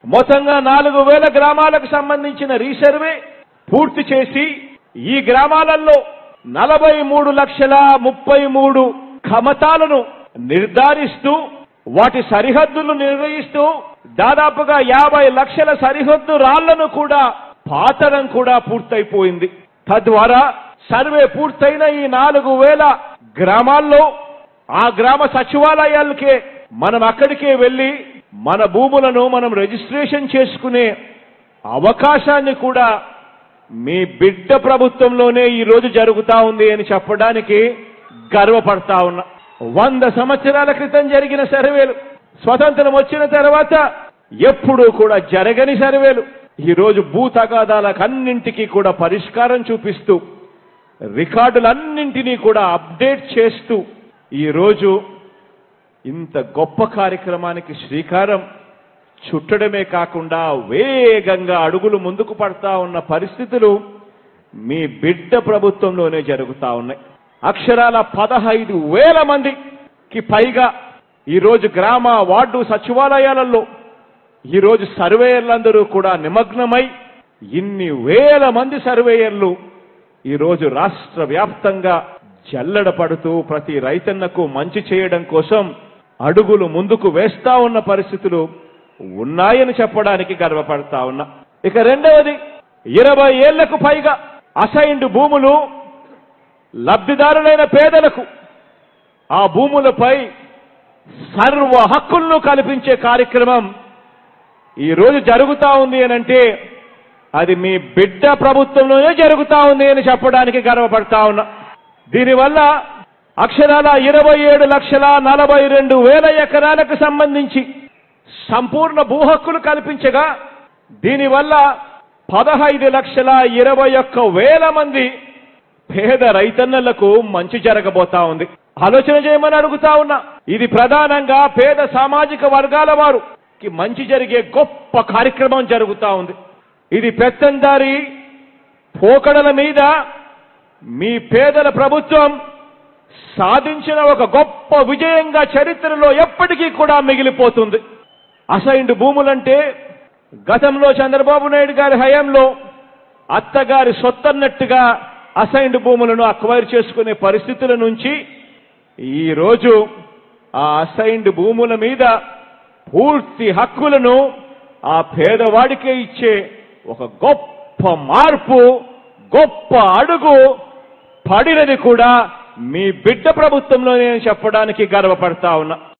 మొత్తంగా నాలుగు వేల గ్రామాలకు సంబంధించిన రీసర్వే పూర్తి చేసి ఈ గ్రామాలలో నలభై మూడు లక్షల ముప్పై మూడు ఖమతాలను నిర్ధారిస్తూ వాటి సరిహద్దులు నిర్ణయిస్తూ దాదాపుగా యాభై లక్షల సరిహద్దు రాళ్లను కూడా పాతడం కూడా పూర్తయిపోయింది తద్వారా సర్వే పూర్తయిన ఈ నాలుగు వేల గ్రామాల్లో ఆ గ్రామ సచివాలయాలకే మనం అక్కడికే వెళ్లి మన భూములను మనం రిజిస్ట్రేషన్ చేసుకునే అవకాశాన్ని కూడా మీ బిడ్డ ప్రభుత్వంలోనే ఈ రోజు జరుగుతా ఉంది అని చెప్పడానికి గర్వపడతా ఉన్నా వంద సంవత్సరాల క్రితం జరిగిన సర్వేలు స్వతంత్రం వచ్చిన తర్వాత ఎప్పుడూ కూడా జరగని సర్వేలు ఈ రోజు భూ తగాదాలకన్నింటికీ కూడా పరిష్కారం చూపిస్తూ రికార్డులన్నింటినీ కూడా అప్డేట్ చేస్తూ ఈ రోజు ఇంత గొప్ప కార్యక్రమానికి శ్రీకారం చుట్టడమే కాకుండా వేగంగా అడుగులు ముందుకు పడతా ఉన్న పరిస్థితులు మీ బిడ్డ ప్రభుత్వంలోనే జరుగుతా ఉన్నాయి అక్షరాల పదహైదు వేల మందికి పైగా ఈరోజు గ్రామ వార్డు సచివాలయాలలో ఈరోజు సర్వేయర్లందరూ కూడా నిమగ్నమై ఇన్ని వేల మంది సర్వేయర్లు ఈరోజు రాష్ట్ర వ్యాప్తంగా జల్లడ పడుతూ ప్రతి రైతన్నకు మంచి చేయడం కోసం అడుగులు ముందుకు వేస్తా ఉన్న పరిస్థితులు ఉన్నాయని చెప్పడానికి గర్వపడతా ఉన్నా ఇక రెండవది ఇరవై ఏళ్లకు పైగా అసైన్డ్ భూములు లబ్ధిదారులైన పేదలకు ఆ భూములపై సర్వ హక్కులను కల్పించే కార్యక్రమం ఈ రోజు జరుగుతా ఉంది అని అంటే అది మీ బిడ్డ ప్రభుత్వంలోనే జరుగుతా ఉంది అని చెప్పడానికి గర్వపడతా ఉన్నా దీనివల్ల అక్షరాల ఇరవై ఏడు లక్షల నలభై రెండు వేల ఎకరాలకు సంబంధించి సంపూర్ణ భూ హక్కులు కల్పించగా దీనివల్ల పదహైదు లక్షల ఇరవై ఒక్క వేల మంది పేద రైతన్నలకు మంచి జరగబోతా ఉంది ఆలోచన చేయమని అడుగుతా ఉన్నా ఇది ప్రధానంగా పేద సామాజిక వర్గాల వారికి మంచి జరిగే గొప్ప కార్యక్రమం జరుగుతా ఉంది ఇది పెత్తందారి పోకడల మీద మీ పేదల ప్రభుత్వం సాధించిన ఒక గొప్ప విజయంగా చరిత్రలో ఎప్పటికీ కూడా మిగిలిపోతుంది అసైన్డ్ భూములంటే గతంలో చంద్రబాబు నాయుడు గారి హయాంలో అత్తగారి సొత్తన్నట్టుగా అసైన్డ్ భూములను అక్వైర్ చేసుకునే పరిస్థితుల నుంచి ఈ రోజు ఆ అసైన్డ్ భూముల మీద పూర్తి హక్కులను ఆ పేదవాడికే ఇచ్చే ఒక గొప్ప మార్పు గొప్ప అడుగు పడినది కూడా మీ బిడ్డ ప్రభుత్వంలోనే చెప్పడానికి గర్వపడతా ఉన్నా